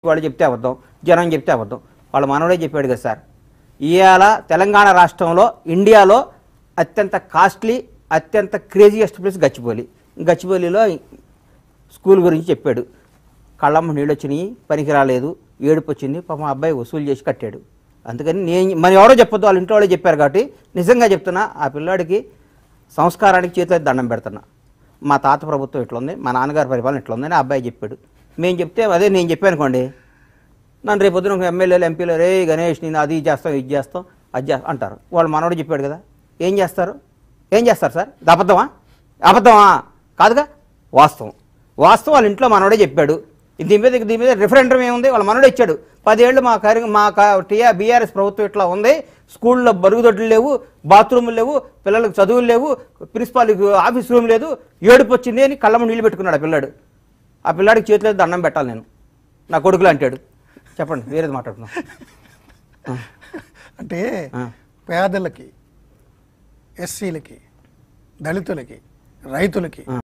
వాళ్ళు చెప్తే అబద్ధం జనం చెప్తే అబద్ధం వాళ్ళ మనవడే చెప్పాడు కదా సార్ ఇవాళ తెలంగాణ రాష్ట్రంలో ఇండియాలో అత్యంత కాస్ట్లీ అత్యంత క్రేజియస్ట్ ప్లేస్ గచ్చిబౌలి గచ్చిబౌలిలో స్కూల్ గురించి చెప్పాడు కళ్ళమ్మ నీళ్ళు వచ్చినాయి పనికి రాలేదు ఏడుపు వచ్చింది పాపం ఆ అబ్బాయి వసూలు చేసి కట్టాడు అందుకని నేను మరి ఎవరో చెప్పొద్దు వాళ్ళ ఇంట్లో వాళ్ళే చెప్పారు కాబట్టి నిజంగా చెప్తున్నా ఆ పిల్లాడికి సంస్కారానికి చేతులు దండం పెడుతున్నా మా తాత ప్రభుత్వం ఇట్లా ఉంది మా నాన్నగారి పరిపాలన ఇట్లా ఉందని ఆ అబ్బాయి చెప్పాడు మేము చెప్తే అదే నేను చెప్పాను అనుకోండి నన్ను రేపు పొద్దున ఎమ్మెల్యేలు ఎంపీలు రే గణేష్ నేను అది చేస్తాం ఇది చేస్తాం అది చేస్తాం అంటారు వాళ్ళు మనోడు చెప్పాడు కదా ఏం చేస్తారు ఏం చేస్తారు సార్ ఇది అబద్ధమా అబద్ధమా కాదుగా వాస్తవం వాస్తవం వాళ్ళ ఇంట్లో మనోడే చెప్పాడు దీని మీద దీని మీద రిఫరెండం ఏముంది వాళ్ళ మనోడే ఇచ్చాడు పదేళ్ళు మా కార్య మా టీఆర్ బీఆర్ఎస్ ప్రభుత్వం ఇట్లా ఉంది స్కూల్లో బరుగుదొడ్లు లేవు బాత్రూములు లేవు పిల్లలకు చదువులు లేవు ప్రిన్సిపాల్ ఆఫీస్ రూమ్ లేదు ఏడుపు వచ్చింది అని కళ్ళమ్మ నీళ్ళు పెట్టుకున్నాడు ఆ పిల్లాడు ఆ పిల్లాడికి చేతిలో దండం పెట్టాలి నేను నా కొడుకులు అంటాడు చెప్పండి వేరేది మాట్లాడుతున్నాం అంటే ఆ. పేదలకి ఎస్సీలకి దళితులకి రైతులకి